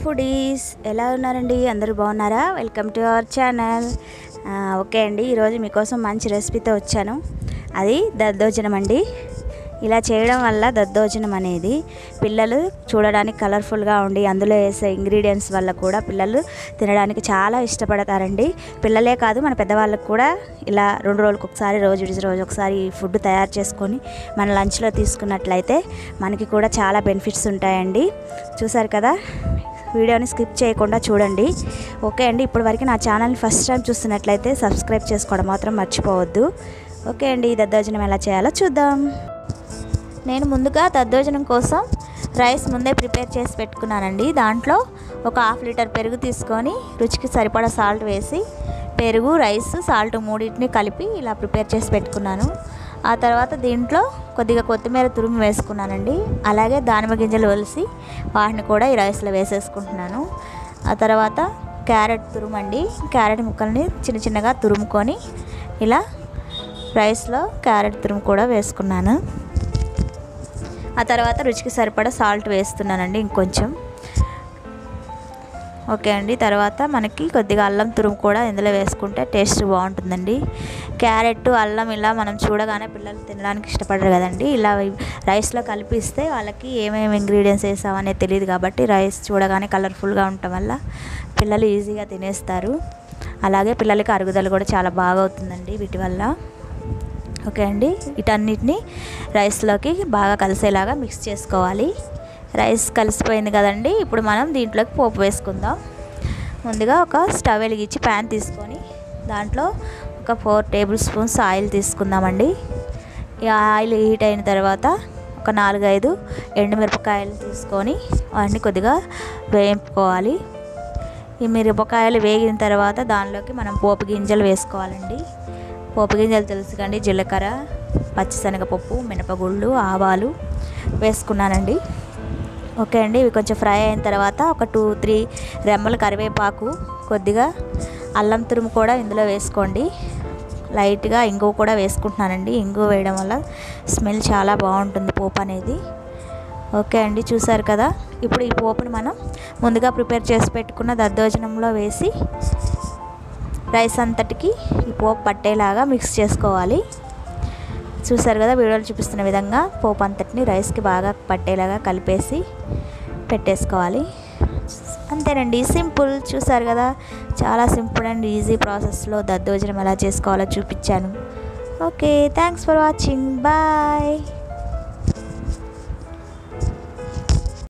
foodies ఎలా ఉన్నారండి అందరూ బాగున్నారా welcome to our channel okay అండి ఈరోజు మీకోసం మంచి రెసిపీతో వచ్చాను అది దద్దోజనం అండి ఇలా చేయడం వల్ల దద్దోజనం అనేది పిల్లలు చూడడానికి కలర్ఫుల్గా ఉండి అందులో వేసే ఇంగ్రీడియంట్స్ వల్ల కూడా పిల్లలు తినడానికి చాలా ఇష్టపడతారండి పిల్లలే కాదు మన పెద్దవాళ్ళకు కూడా ఇలా రెండు రోజులకు ఒకసారి రోజు విడిచి రోజు ఒకసారి ఈ ఫుడ్ తయారు చేసుకొని మన లంచ్లో తీసుకున్నట్లయితే మనకి కూడా చాలా బెనిఫిట్స్ ఉంటాయండి చూసారు కదా వీడియోని స్కిప్ చేయకుండా చూడండి ఓకే అండి ఇప్పటి వరకు నా ఛానల్ని ఫస్ట్ టైం చూస్తున్నట్లయితే సబ్స్క్రైబ్ చేసుకోవడం మాత్రం మర్చిపోవద్దు ఓకే అండి ఈ దద్దోజనం ఎలా చేయాలో చూద్దాం నేను ముందుగా దద్దోజనం కోసం రైస్ ముందే ప్రిపేర్ చేసి పెట్టుకున్నానండి దాంట్లో ఒక హాఫ్ లీటర్ పెరుగు తీసుకొని రుచికి సరిపడా సాల్ట్ వేసి పెరుగు రైస్ సాల్ట్ మూడింటిని కలిపి ఇలా ప్రిపేర్ చేసి పెట్టుకున్నాను ఆ తర్వాత దీంట్లో కొద్దిగా కొత్తిమీర తురుము వేసుకున్నానండి అలాగే దానిమ్మ గింజలు ఒలిసి వాటిని కూడా ఈ రైస్లో వేసేసుకుంటున్నాను ఆ తర్వాత క్యారెట్ తురుము అండి క్యారెట్ ముక్కల్ని చిన్న చిన్నగా తురుముకొని ఇలా రైస్లో క్యారెట్ తురుము కూడా వేసుకున్నాను ఆ తర్వాత రుచికి సరిపడా సాల్ట్ వేస్తున్నానండి ఇంకొంచెం ఓకే అండి తర్వాత మనకి కొద్దిగా అల్లం తురుము కూడా ఇందులో వేసుకుంటే టేస్ట్ బాగుంటుందండి క్యారెట్ అల్లం ఇలా మనం చూడగానే పిల్లలు తినడానికి ఇష్టపడరు కదండి ఇలా రైస్లో కలిపిస్తే వాళ్ళకి ఏమేమి ఇంగ్రీడియంట్స్ వేసామనేది తెలియదు కాబట్టి రైస్ చూడగానే కలర్ఫుల్గా ఉండటం వల్ల పిల్లలు ఈజీగా తినేస్తారు అలాగే పిల్లలకి అరుగుదల కూడా చాలా బాగా అవుతుందండి వీటి వల్ల ఓకే అండి వీటన్నిటిని రైస్లోకి బాగా కలిసేలాగా మిక్స్ చేసుకోవాలి రైస్ కలిసిపోయింది కదండి ఇప్పుడు మనం దీంట్లోకి పోపు వేసుకుందాం ముందుగా ఒక స్టవ్ వెలిగించి ప్యాన్ తీసుకొని దాంట్లో ఒక ఫోర్ టేబుల్ స్పూన్స్ ఆయిల్ తీసుకుందామండి ఈ ఆయిల్ హీట్ అయిన తర్వాత ఒక నాలుగైదు ఎండుమిరపకాయలు తీసుకొని వాటిని కొద్దిగా వేయించుకోవాలి ఈ మిరపకాయలు వేగిన తర్వాత దానిలోకి మనం పోపు గింజలు వేసుకోవాలండి పోపు గింజలు తెలుసుకండి జీలకర్ర పచ్చిశనగపప్పు మినపగుళ్ళు ఆవాలు వేసుకున్నానండి ఓకే అండి ఇవి కొంచెం ఫ్రై అయిన తర్వాత ఒక టూ త్రీ రెమ్మల కరివేపాకు కొద్దిగా అల్లం తురుము కూడా ఇందులో వేసుకోండి లైట్గా ఇంగువ కూడా వేసుకుంటున్నానండి ఇంగువ వేయడం వల్ల స్మెల్ చాలా బాగుంటుంది పోపు అనేది ఓకే అండి చూసారు కదా ఇప్పుడు ఈ పోపుని మనం ముందుగా ప్రిపేర్ చేసి పెట్టుకున్న దద్దోజనంలో వేసి రైస్ అంతటికి ఈ పోపు పట్టేలాగా మిక్స్ చేసుకోవాలి చూసారు కదా వీడియోలో చూపిస్తున్న విధంగా పోపు అంతటిని రైస్కి బాగా పట్టేలాగా కలిపేసి పెట్టేసుకోవాలి అంతేనండి సింపుల్ చూసారు కదా చాలా సింపుల్ అండ్ ఈజీ ప్రాసెస్లో దద్దోజనం ఎలా చేసుకోవాలో చూపించాను okay thanks for watching bye